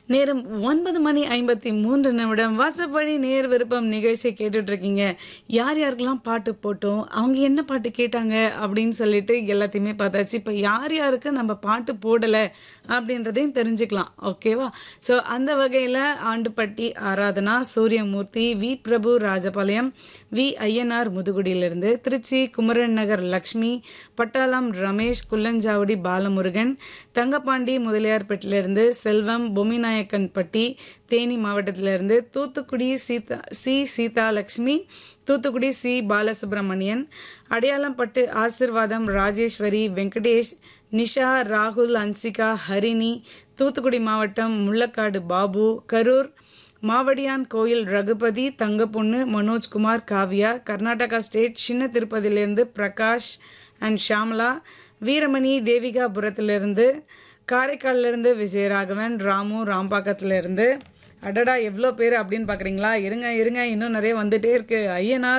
நேரம் ஒன்பது மணி ஐம்பத்தி மூன்று நிமிடம் வாசப்படி நேர் விருப்பம் நிகழ்ச்சி கேட்டுட்டு இருக்கீங்க யார் யாருக்கெல்லாம் பாட்டு போட்டோம் அவங்க என்ன பாட்டு கேட்டாங்க அப்படின்னு சொல்லிட்டு எல்லாத்தையுமே பார்த்தாச்சு இப்போ யார் யாருக்கு நம்ம பாட்டு போடலை அப்படின்றதையும் தெரிஞ்சுக்கலாம் ஓகேவா ஸோ அந்த வகையில் ஆண்டுப்பட்டி ஆராதனா சூரியமூர்த்தி வி பிரபு ராஜபாளையம் வி ஐயனார் முதுகுடியிலிருந்து திருச்சி குமரன் நகர் லக்ஷ்மி பட்டாளம் ரமேஷ் குள்ளஞ்சாவடி பாலமுருகன் தங்கப்பாண்டி முதலியார்பேட்டிலிருந்து செல்வம் பொம்மிநாயக்கன்பட்டி தேனி மாவட்டத்திலிருந்து தூத்துக்குடி சீதா சி சீதாலட்சுமி தூத்துக்குடி சி பாலசுப்ரமணியன் அடையாளம்பட்டு ஆசிர்வாதம் ராஜேஸ்வரி வெங்கடேஷ் நிஷா ராகுல் அன்சிகா ஹரிணி தூத்துக்குடி மாவட்டம் முள்ளக்காடு பாபு கரூர் மாவடியான் கோயில் ரகுபதி தங்கப்பொண்ணு மனோஜ்குமார் காவ்யா கர்நாடகா ஸ்டேட் சின்ன திருப்பதியிலிருந்து பிரகாஷ் அண்ட் ஷாம்லா வீரமணி தேவிகாபுரத்திலிருந்து காரைக்காலிலிருந்து விஜயராகவன் ராமு ராம்பாக்கத்திலிருந்து அடடா எவ்வளோ பேர் அப்படின்னு பார்க்குறீங்களா இருங்க இருங்க இன்னும் நிறைய வந்துட்டே இருக்கு ஐயனார்